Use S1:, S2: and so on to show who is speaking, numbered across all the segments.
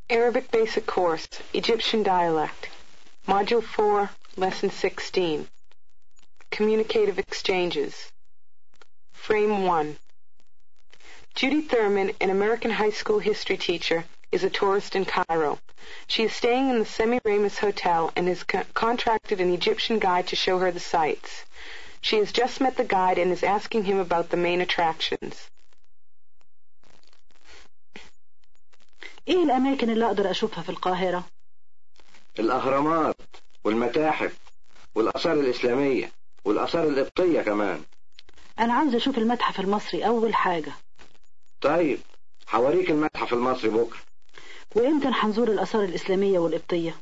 S1: Arabic Basic Course, Egyptian Dialect, Module 4, Lesson 16. Communicative Exchanges. Frame 1. Judy Thurman, an American high school history teacher, is a tourist in Cairo. She is staying in the Semiramis Hotel and has co- contracted an Egyptian guide to show her the sights. She has just met the guide and is asking him about the main attractions.
S2: ايه الاماكن اللي اقدر اشوفها في القاهرة
S3: الأهرامات والمتاحف والآثار الإسلامية والآثار القبطية كمان
S2: انا عاوز اشوف المتحف المصري اول حاجة
S3: طيب هوريك المتحف المصري بكرة
S2: وامتى هنزور الاثار الاسلامية والقبطية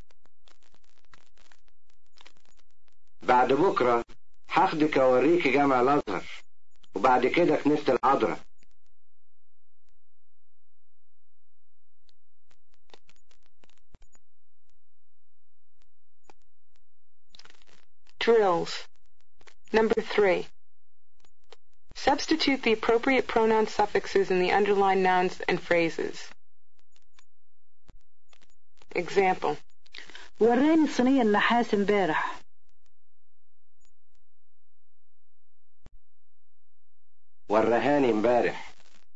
S3: بعد بكرة هاخدك أوريك جامع الأزهر وبعد كده كنيسة العذراء
S1: Drills. Number 3. Substitute the appropriate pronoun suffixes in the underlined nouns and phrases. Example.
S2: وراني صينية النحاس امبارح
S3: ورهاني امبارح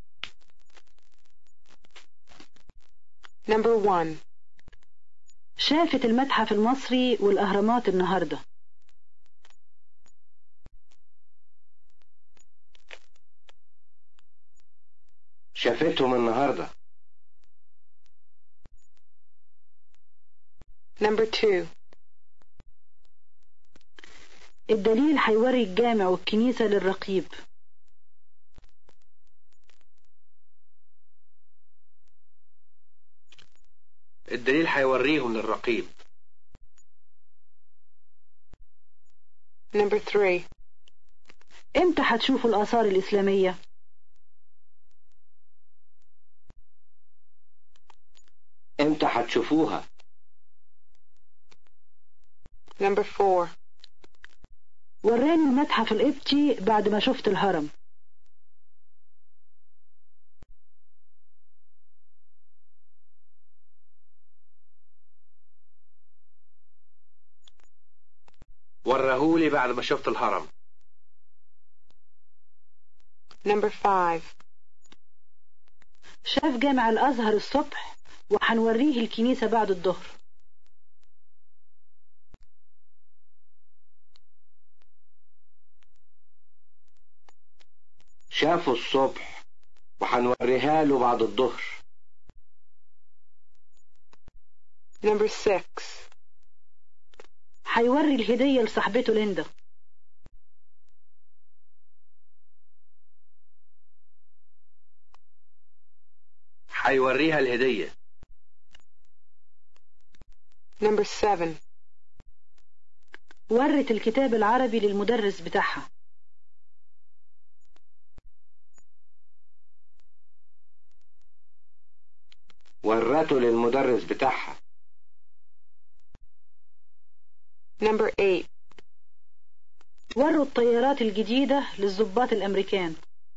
S1: Number 1.
S2: شافت المتحف المصري والاهرامات النهاردة
S3: شافتهم النهاردة
S1: Number 2.
S2: الدليل هيوري الجامع والكنيسة للرقيب
S3: الدليل هيوريهم للرقيب
S1: Number 3.
S2: امتى هتشوفوا الاثار الاسلامية
S3: امتى هتشوفوها
S1: Number 4.
S2: وراني المتحف القبطي بعد ما شفت الهرم
S3: ورهولي بعد ما شفت الهرم
S1: Number 5.
S2: شاف جامع الازهر الصبح وهنوريه الكنيسة بعد الظهر
S3: شافه الصبح وهنوريها له بعد الظهر
S1: Number 6.
S2: هيوري الهدية لصاحبته ليندا
S3: هيوريها الهدية
S1: Number 7.
S2: ورت الكتاب العربي للمدرس بتاعها
S3: ورته للمدرس بتاعها
S1: Number 8.
S2: وروا الطيارات الجديدة للضباط الأمريكان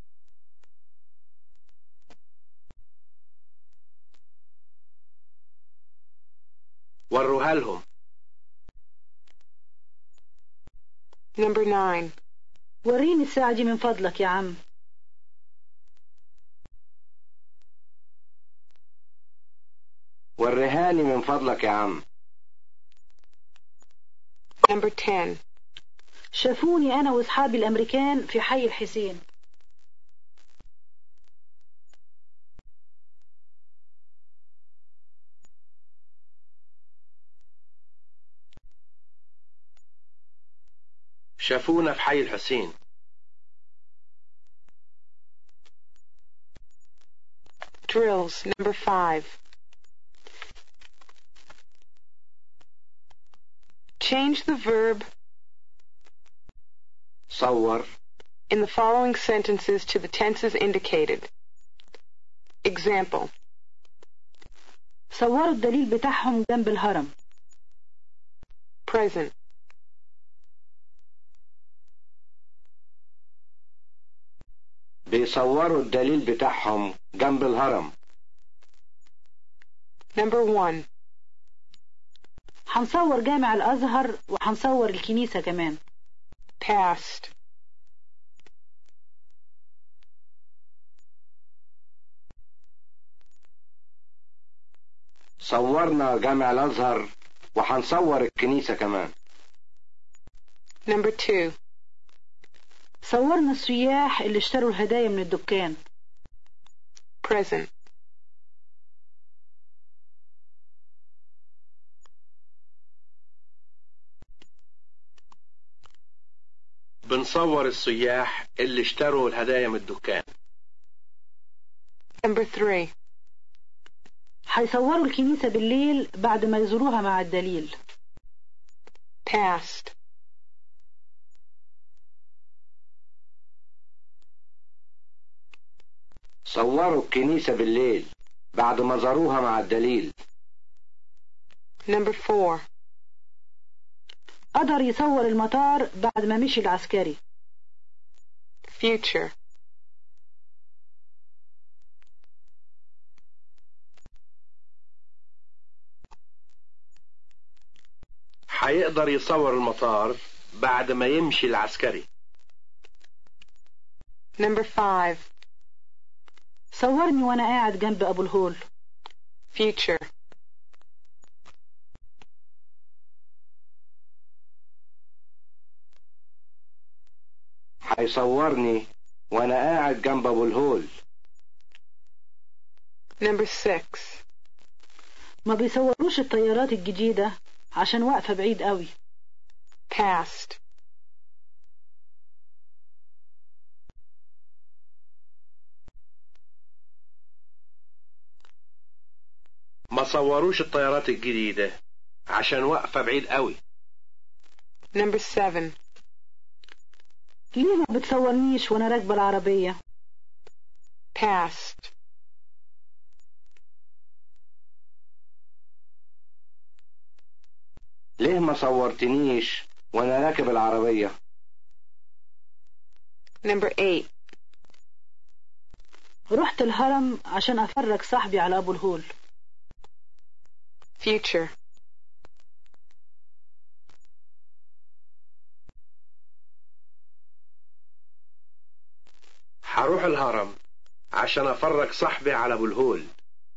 S3: وروها لهم
S1: Number 9.
S2: وريني الساعة دي من فضلك يا عم
S3: وريهاني من فضلك يا عم
S1: Number 10.
S2: شافوني أنا وأصحابي الأمريكان في حي الحسين
S3: شافونا في حي الحسين
S1: Drills. Number 5. Change the verb
S3: صور
S1: in the following sentences to the tenses indicated. Example.
S2: صوروا الدليل بتاعهم جنب الهرم
S1: Present.
S3: بيصوروا الدليل بتاعهم جنب الهرم
S1: Number 1.
S2: هنصور جامع الأزهر وهنصور الكنيسة كمان
S1: Past.
S3: صورنا جامع الازهر وهنصور الكنيسة كمان
S1: Number 2.
S2: صورنا السياح اللي اشتروا الهدايا من الدكان
S1: Present.
S4: بنصور السياح اللي اشتروا الهدايا من الدكان
S1: Number 3.
S2: هيصوروا الكنيسة بالليل بعد ما يزوروها مع الدليل
S1: Past.
S3: صوروا الكنيسة بالليل بعد ما زاروها مع الدليل
S1: Number 4.
S2: قدر يصور المطار بعد ما مشي العسكري
S1: Future.
S4: هيقدر يصور المطار بعد ما يمشي العسكري
S1: Number 5.
S2: صورني وانا قاعد جنب ابو الهول
S1: Future.
S3: هيصورني وانا قاعد جنب ابو الهول
S1: Number 6.
S2: ما بيصوروش الطيارات الجديدة عشان واقفة بعيد قوي
S1: Past.
S4: ما صوروش الطيارات الجديدة عشان واقفة بعيد قوي
S1: Number 7.
S2: ليه ما بتصورنيش وانا راكبة العربية
S1: Past.
S3: ليه ما صورتنيش وانا راكب العربية
S1: Number 8.
S2: رحت الهرم عشان افرج صاحبي على ابو الهول
S1: Future.
S4: هروح الهرم عشان افرج صاحبي على ابو الهول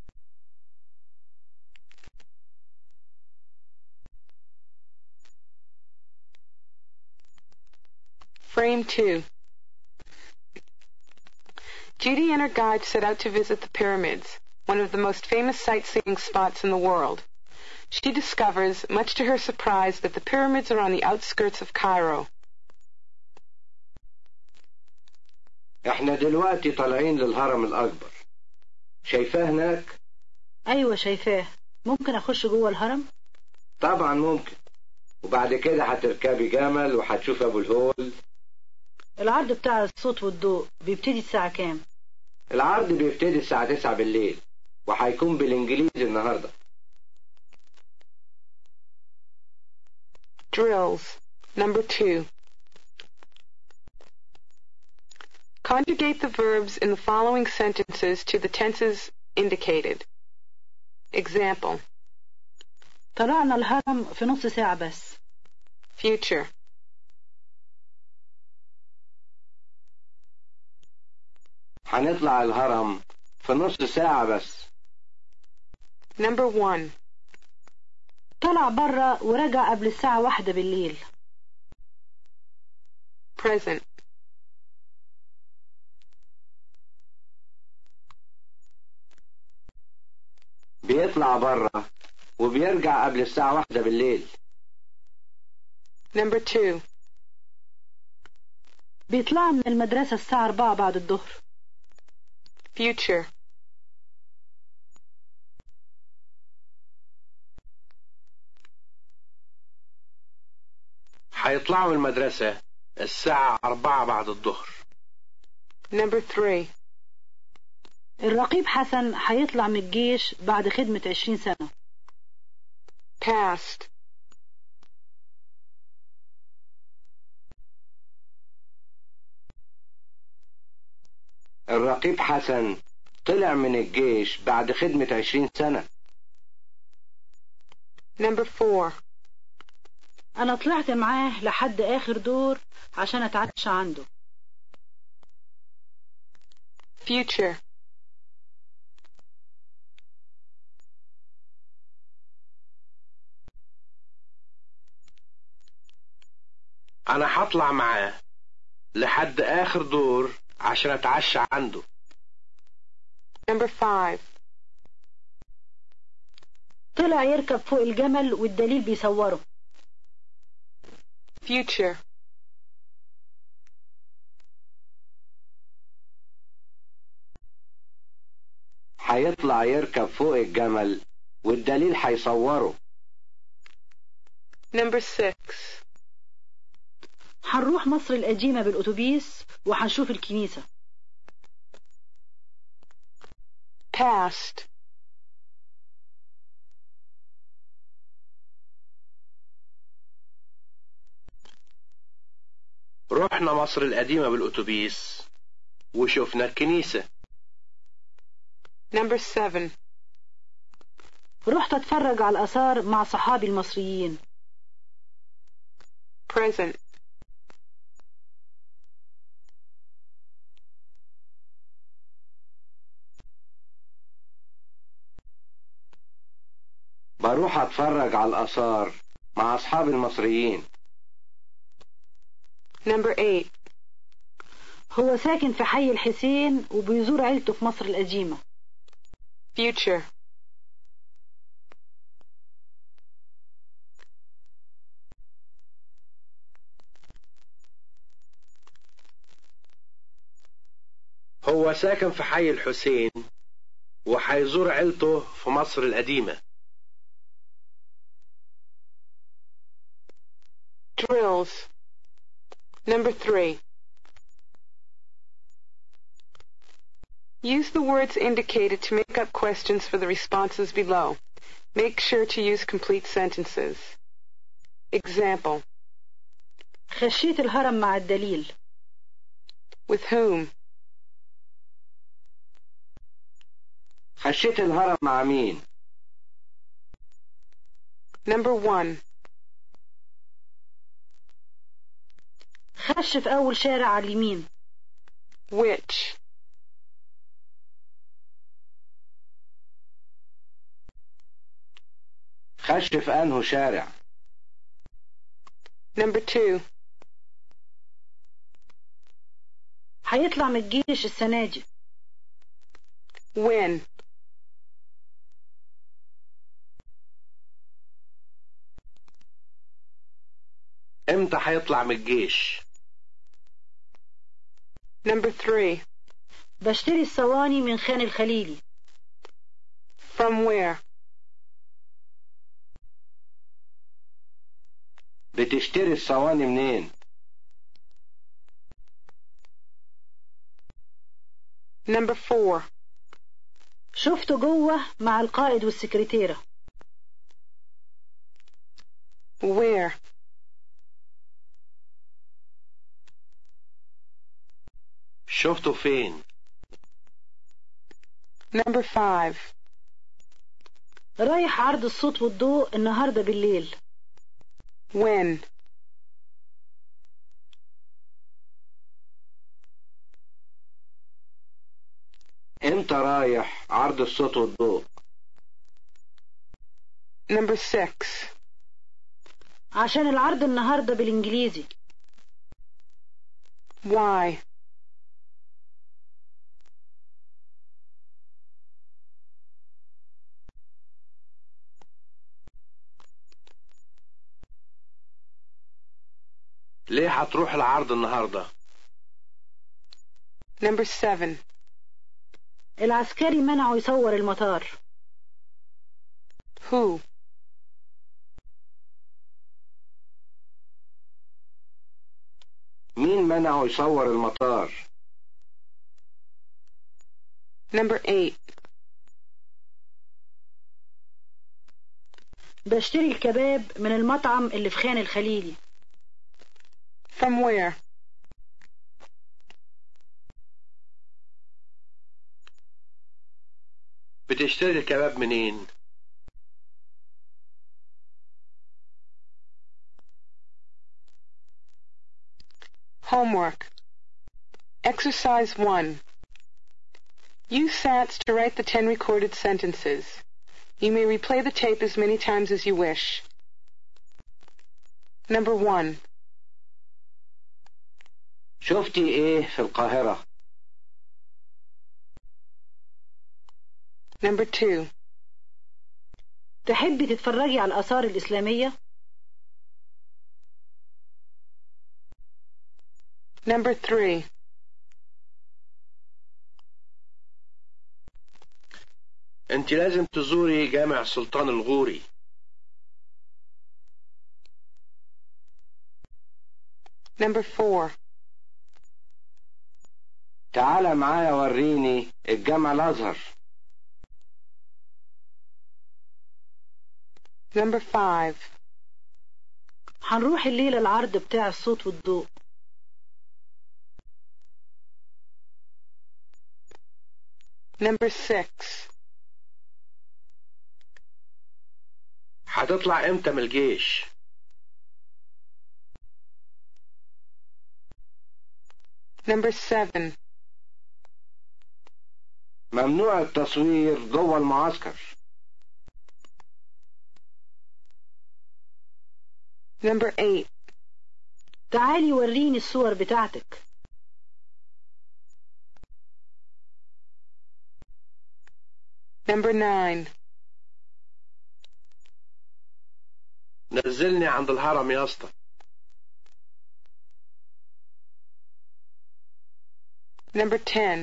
S1: Frame 2. Judy and her guide set out to visit the pyramids, one of the most famous sightseeing spots in the world. She discovers, much to her surprise, that the pyramids are on the outskirts of Cairo.
S3: احنا دلوقتي طالعين للهرم الاكبر شايفاه هناك
S2: ايوه شايفاه ممكن اخش جوه الهرم
S3: طبعا ممكن وبعد كده هتركبي جمل وهتشوف ابو الهول
S2: العرض بتاع الصوت والضوء بيبتدي الساعة كام
S3: العرض بيبتدي الساعة 9 بالليل وهيكون بالانجليزي النهارده
S1: Drills. Number 2. Conjugate the verbs in the following sentences to the tenses indicated. Example.
S2: طلعنا الهرم في نص ساعة بس
S1: Future.
S3: هنطلع الهرم في نص ساعة بس
S1: Number 1.
S2: طلع بره ورجع قبل الساعة واحدة بالليل
S1: Present.
S3: بيطلع بره وبيرجع قبل الساعة واحدة بالليل
S1: Number 2.
S2: بيطلع من المدرسة الساعة أربعة بعد الظهر
S1: Future.
S4: هيطلعوا من المدرسة الساعة أربعة بعد الظهر
S1: Number 3.
S2: الرقيب حسن هيطلع من الجيش بعد خدمة عشرين سنة
S1: Past.
S3: الرقيب حسن طلع من الجيش بعد خدمة عشرين سنة
S1: Number 4.
S2: أنا طلعت معاه لحد آخر دور عشان أتعشى عنده
S1: Future.
S4: انا هطلع معاه لحد اخر دور عشان اتعشى عنده
S1: Number 5.
S2: طلع يركب فوق الجمل والدليل بيصوره
S1: Future.
S3: هيطلع يركب فوق الجمل والدليل هيصوره
S1: Number 6.
S2: هنروح مصر القديمة بالأتوبيس وهنشوف الكنيسة
S1: Past.
S4: رحنا مصر القديمة بالأتوبيس وشفنا الكنيسة
S1: Number 7.
S2: رحت أتفرج على الآثار مع صحابي المصريين
S1: Present.
S3: بروح اتفرج على الآثار مع أصحاب المصريين
S1: Number 8.
S2: هو ساكن في حي الحسين وبيزور عيلته في مصر القديمة
S1: Future.
S4: هو ساكن في حي الحسين وهيزور عيلته في مصر القديمة
S1: Drills. Number 3. Use the words indicated to make up questions for the responses below. Make sure to use complete sentences. Example.
S2: خشيت الهرم مع الدليل
S1: With whom?
S3: خشيت الهرم مع مين
S1: Number 1.
S2: خش في أول شارع على اليمين
S1: Which?
S3: خش في أنه شارع
S1: Number 2.
S2: هيطلع من الجيش السنة دي
S1: When?
S4: امتى هيطلع من الجيش
S1: Number 3.
S2: بشتري الصواني من خان الخليلي
S1: From where?
S3: بتشتري الصواني منين
S1: Number 4.
S2: شفته جوه مع القائد والسكرتيرة
S1: Where?
S4: شفته فين
S1: Number 5.
S2: رايح عرض الصوت والضوء النهاردة بالليل
S1: When?
S3: امتى رايح عرض الصوت والضوء
S1: Number 6.
S2: عشان العرض النهاردة بالإنجليزي
S1: Why?
S4: ليه هتروح العرض النهاردة
S1: Number 7.
S2: العسكري منعه يصور المطار
S1: Who?
S3: مين منعه يصور المطار
S1: Number 8.
S2: بشتري الكباب من المطعم اللي في خان الخليلي
S1: From where?
S4: بتشتري الكباب منين
S1: Homework. Exercise 1. Use SATs to write the 10 recorded sentences. You may replay the tape as many times as you wish. Number 1.
S3: شفتي ايه في القاهرة
S1: Number 2.
S2: تحبي تتفرجي على الآثار الإسلامية
S1: Number 3.
S4: انت لازم تزوري جامع سلطان الغوري
S1: Number 4.
S3: تعالى معايا وريني الجامع الازهر
S1: Number 5.
S2: هنروح الليلة العرض بتاع الصوت والضوء
S1: Number 6.
S4: هتطلع امتى من الجيش
S1: Number 7.
S3: ممنوع التصوير جوه المعسكر
S1: Number 8.
S2: تعالي وريني الصور بتاعتك
S1: Number 9.
S4: نزلني عند الهرم يا اسطى
S1: Number 10.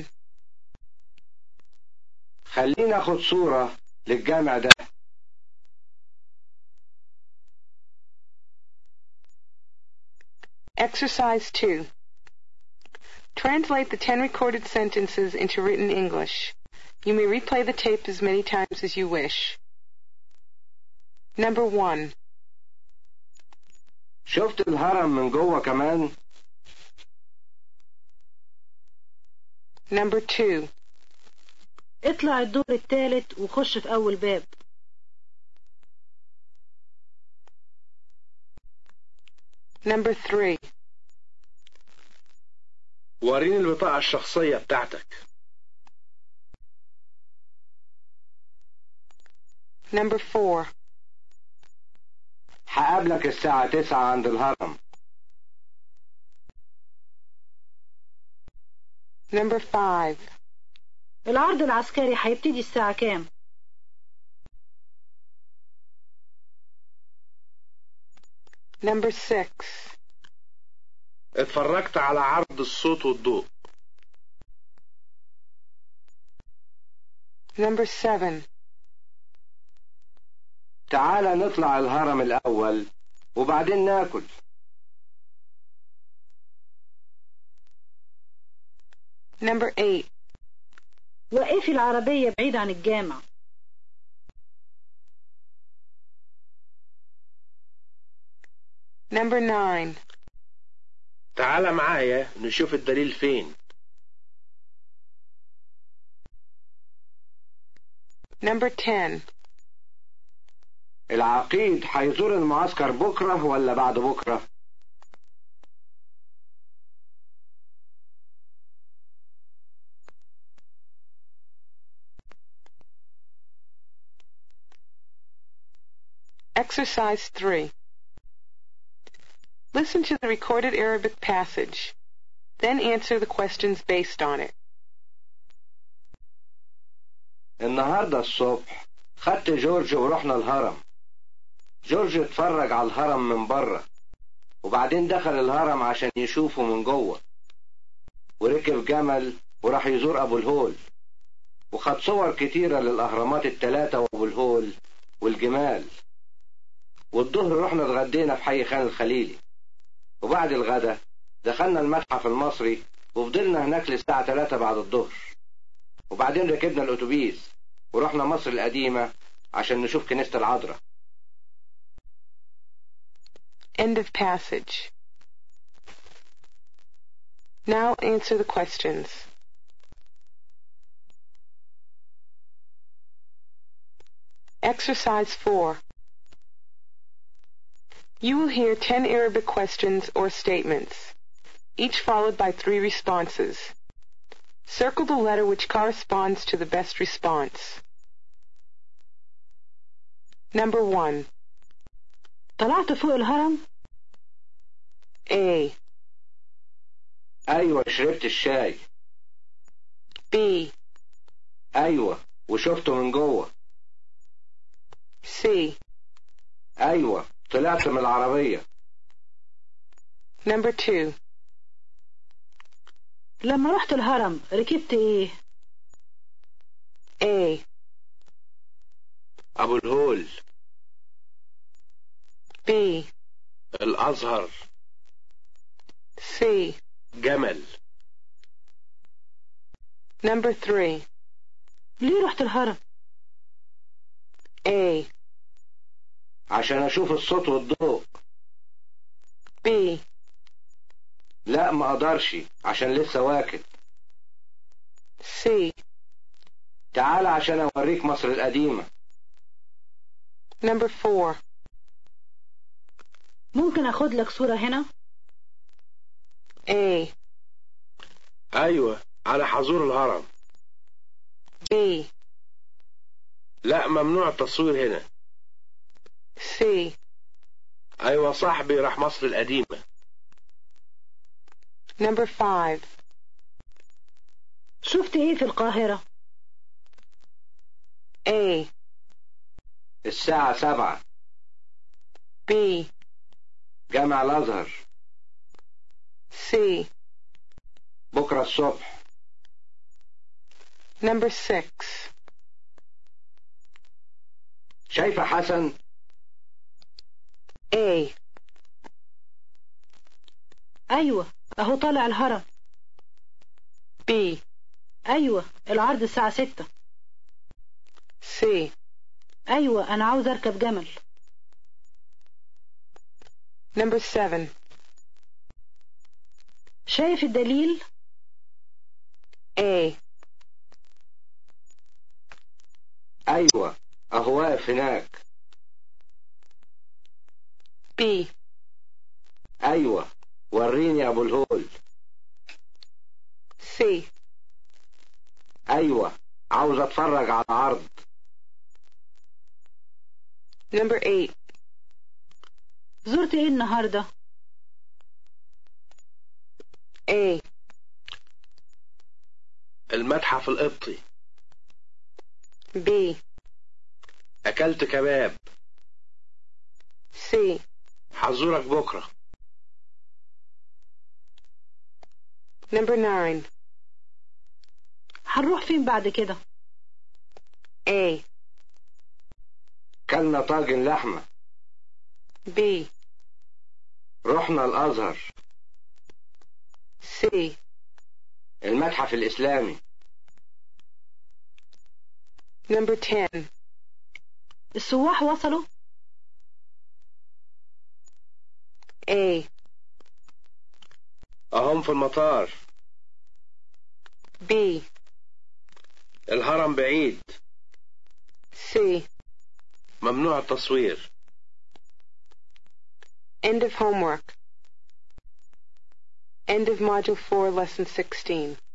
S3: خلينا اخد صورة للجامع ده
S1: Exercise 2. Translate the 10 recorded sentences into written English. You may replay the tape as many times as you wish. Number 1.
S3: شفت الهرم من جوه كمان
S1: Number 2.
S2: اطلع الدور الثالث وخش في أول باب
S1: Number 3.
S4: وريني البطاقة الشخصية بتاعتك
S1: Number 4.
S3: هقابلك الساعة تسعة عند الهرم
S1: Number 5.
S2: العرض العسكري هيبتدي الساعة كام
S1: Number 6.
S4: اتفرجت على عرض الصوت والضوء
S1: Number 7.
S3: تعالى نطلع الهرم الأول وبعدين ناكل
S1: Number 8.
S2: وقفي العربية بعيد عن الجامع
S1: Number 9.
S4: تعالى معايا نشوف الدليل فين
S1: Number 10.
S3: العقيد هيزور المعسكر بكرة ولا بعد بكرة
S1: Exercise 3. Listen to the recorded Arabic passage. Then answer the questions based on it.
S3: النهاردة الصبح خدت جورج ورحنا الهرم جورج اتفرج على الهرم من بره وبعدين دخل الهرم عشان يشوفه من جوه وركب جمل وراح يزور ابو الهول وخد صور كتيرة للأهرامات التلاتة وابو الهول والجمال والظهر رحنا اتغدينا في حي خان الخليلي وبعد الغدا دخلنا المتحف المصري وفضلنا هناك للساعة 3 بعد الظهر وبعدين ركبنا الأتوبيس ورحنا مصر القديمة عشان نشوف كنيسة العذراء
S1: End of passage. Now answer the questions. Exercise 4. You will hear 10 Arabic questions or statements. each followed by three responses. Circle the letter which corresponds to the best response. Number 1.
S2: طلعت فوق الهرم
S1: A.
S3: أيوة شربت الشاي
S1: B.
S3: أيوة وشفته من جوه
S1: C.
S3: أيوة طلعت من العربية
S1: Number 2.
S2: لما رحت الهرم ركبت ايه
S1: A.
S4: أبو الهول
S1: B.
S4: الأزهر
S1: C.
S4: جمل
S1: Number 3.
S2: ليه رحت الهرم
S1: A.
S3: عشان أشوف الصوت والضوء
S1: B.
S3: لا ما أقدرش عشان لسه واكل
S1: C.
S3: تعال عشان أوريك مصر القديمة
S1: Number 4.
S2: ممكن اخد لك صورة هنا
S1: A.
S4: أيوة أنا هزور الهرم
S1: B.
S4: لا ممنوع التصوير هنا
S1: C.
S4: أيوة صاحبي راح مصر القديمة
S1: Number 5.
S2: شفت ايه في القاهرة
S1: A.
S3: الساعة سبعة
S1: B.
S3: جامع الأزهر
S1: C.
S3: بكرة الصبح
S1: Number 6.
S3: شايفة حسن
S1: A.
S2: ايوه اهو طالع الهرم
S1: B.
S2: ايوه العرض الساعة ستة
S1: C.
S2: ايوه انا عاوز اركب جمل
S1: Number 7.
S2: شايف الدليل
S1: A.
S3: أيوة أهو واقف هناك
S1: B.
S3: أيوة وريني يا أبو الهول
S1: C.
S3: أيوة عاوز أتفرج على عرض
S1: Number 8.
S2: زرت ايه النهاردة
S1: A.
S4: المتحف القبطي
S1: B.
S4: أكلت كباب
S1: C.
S4: هزورك بكرة
S1: Number 9.
S2: هنروح فين بعد كده
S1: A.
S3: كلنا طاجن لحمة
S1: B.
S3: رحنا الأزهر
S1: C.
S3: المتحف الإسلامي
S1: Number 10.
S2: السواح وصلوا
S1: A.
S4: أهم في المطار
S1: B.
S4: الهرم بعيد
S1: C.
S4: ممنوع التصوير
S1: End of homework. End of Module 4, Lesson 16.